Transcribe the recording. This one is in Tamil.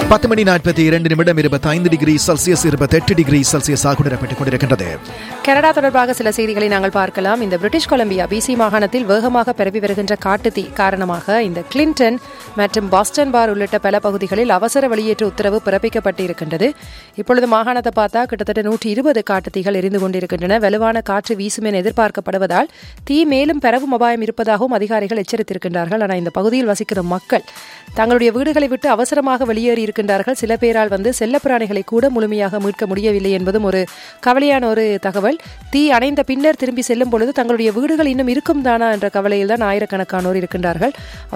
பத்து மணி நாற்பத்தி இரண்டு நிமிடம் இருபத்தைந்து டிகிரி செல்சியஸ் இருபத்தெட்டு டிகிரி செல்சியஸ் ஆக உணரப்பட்டுக் கொண்டிருக்கின்றது கனடா தொடர்பாக சில செய்திகளை நாங்கள் பார்க்கலாம் இந்த பிரிட்டிஷ் கொலம்பியா பிசி மாகாணத்தில் வேகமாக பரவி வருகின்ற காட்டுத்தீ காரணமாக இந்த கிளின்டன் மற்றும் பாஸ்டன் பார் உள்ளிட்ட பல பகுதிகளில் அவசர வெளியேற்ற உத்தரவு பிறப்பிக்கப்பட்டு இருக்கின்றது இப்பொழுது மாகாணத்தை பார்த்தா கிட்டத்தட்ட நூற்றி இருபது காட்டுத்தீகள் எரிந்து கொண்டிருக்கின்றன வலுவான காற்று வீசும் என எதிர்பார்க்கப்படுவதால் தீ மேலும் பரவும் அபாயம் இருப்பதாகவும் அதிகாரிகள் எச்சரித்திருக்கின்றார்கள் ஆனால் இந்த பகுதியில் வசிக்கிற மக்கள் தங்களுடைய வீடுகளை விட்டு அவசரமாக வெளியேறி இருக்கின்றார்கள் சில பேரால் வந்து செல்லப்பிராணிகளை கூட முழுமையாக மீட்க முடியவில்லை என்பதும் ஒரு கவலையான ஒரு தகவல் தீ அணைந்த பின்னர் திரும்பி செல்லும் பொழுது தங்களுடைய வீடுகள் இன்னும் இருக்கும் தானா என்ற கவலையில் தான் ஆயிரக்கணக்கானோர் இருக்கின்றார்கள்